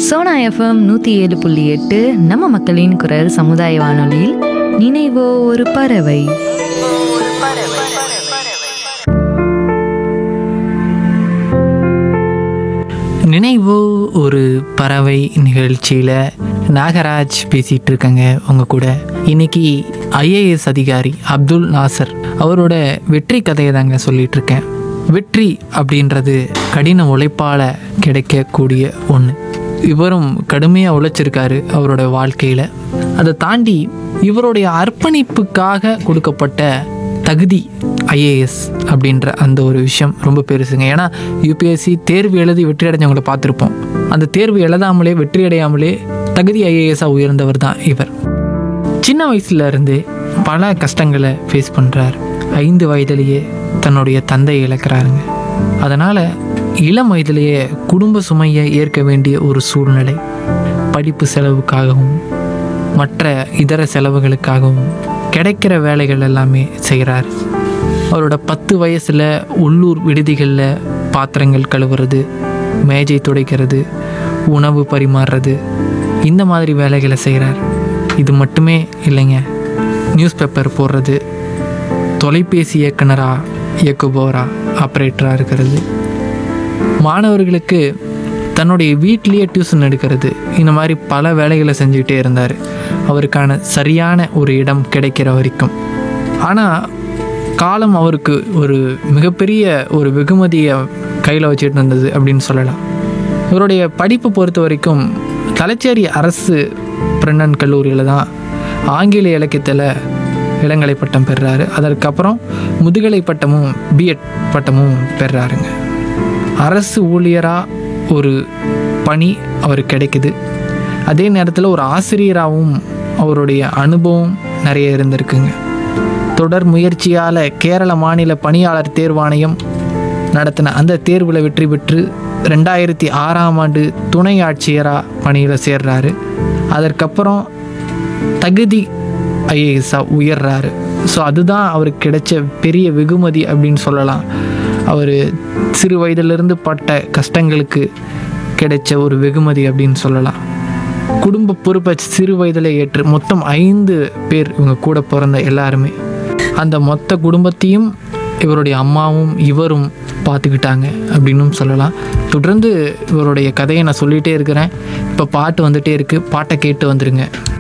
Sona FM நூற்றி ஏழு புள்ளி எட்டு நம்ம மக்களின் குரல் சமுதாய வானொலியில் நினைவோ ஒரு பறவை நினைவு ஒரு பறவை நிகழ்ச்சியில் நாகராஜ் பேசிகிட்டு இருக்கேங்க உங்கள் கூட இன்னைக்கு ஐஏஎஸ் அதிகாரி அப்துல் நாசர் அவரோட வெற்றி கதையை தாங்க சொல்லிட்டு இருக்கேன் வெற்றி அப்படின்றது கடின உழைப்பால் கிடைக்கக்கூடிய ஒன்று இவரும் கடுமையாக உழைச்சிருக்காரு அவரோட வாழ்க்கையில் அதை தாண்டி இவருடைய அர்ப்பணிப்புக்காக கொடுக்கப்பட்ட தகுதி ஐஏஎஸ் அப்படின்ற அந்த ஒரு விஷயம் ரொம்ப பெருசுங்க ஏன்னா யூபிஎஸ்சி தேர்வு எழுதி வெற்றி அடைஞ்சவங்களை பார்த்துருப்போம் அந்த தேர்வு எழுதாமலே வெற்றி அடையாமலே தகுதி ஐஏஎஸ்ஸாக உயர்ந்தவர் தான் இவர் சின்ன வயசுல இருந்து பல கஷ்டங்களை ஃபேஸ் பண்ணுறார் ஐந்து வயதிலேயே தன்னுடைய தந்தையை இழக்கிறாருங்க அதனால் இளம் வயதிலேயே குடும்ப சுமையை ஏற்க வேண்டிய ஒரு சூழ்நிலை படிப்பு செலவுக்காகவும் மற்ற இதர செலவுகளுக்காகவும் கிடைக்கிற வேலைகள் எல்லாமே செய்கிறார் அவரோட பத்து வயசில் உள்ளூர் விடுதிகளில் பாத்திரங்கள் கழுவுறது மேஜை துடைக்கிறது உணவு பரிமாறுறது இந்த மாதிரி வேலைகளை செய்கிறார் இது மட்டுமே இல்லைங்க நியூஸ் பேப்பர் போடுறது தொலைபேசி இயக்குனராக இயக்குபவரா ஆப்ரேட்டராக இருக்கிறது மாணவர்களுக்கு தன்னுடைய வீட்டிலேயே டியூஷன் எடுக்கிறது இந்த மாதிரி பல வேலைகளை செஞ்சுக்கிட்டே இருந்தார் அவருக்கான சரியான ஒரு இடம் கிடைக்கிற வரைக்கும் ஆனால் காலம் அவருக்கு ஒரு மிகப்பெரிய ஒரு வெகுமதியை கையில் வச்சுட்டு இருந்தது அப்படின்னு சொல்லலாம் இவருடைய படிப்பு பொறுத்த வரைக்கும் தலைச்சேரி அரசு பிரண்ணன் கல்லூரியில் தான் ஆங்கில இலக்கியத்தில் இளங்கலை பட்டம் பெறுறாரு அதற்கப்புறம் முதுகலை பட்டமும் பிஎட் பட்டமும் பெறுறாருங்க அரசு ஊழியராக ஒரு பணி அவருக்கு கிடைக்குது அதே நேரத்தில் ஒரு ஆசிரியராகவும் அவருடைய அனுபவம் நிறைய இருந்திருக்குங்க தொடர் முயற்சியால் கேரள மாநில பணியாளர் தேர்வாணையம் நடத்தின அந்த தேர்வில் வெற்றி பெற்று ரெண்டாயிரத்தி ஆறாம் ஆண்டு துணை ஆட்சியராக பணியில் சேர்றாரு அதற்கப்புறம் தகுதி ஐஏஎஸ்ஸாக உயர்றாரு ஸோ அதுதான் அவருக்கு கிடைச்ச பெரிய வெகுமதி அப்படின்னு சொல்லலாம் அவர் சிறு வயதிலிருந்து பட்ட கஷ்டங்களுக்கு கிடைச்ச ஒரு வெகுமதி அப்படின்னு சொல்லலாம் குடும்ப பொறுப்பை சிறு வயதில் ஏற்று மொத்தம் ஐந்து பேர் இவங்க கூட பிறந்த எல்லாருமே அந்த மொத்த குடும்பத்தையும் இவருடைய அம்மாவும் இவரும் பார்த்துக்கிட்டாங்க அப்படின்னும் சொல்லலாம் தொடர்ந்து இவருடைய கதையை நான் சொல்லிகிட்டே இருக்கிறேன் இப்போ பாட்டு வந்துட்டே இருக்குது பாட்டை கேட்டு வந்துருங்க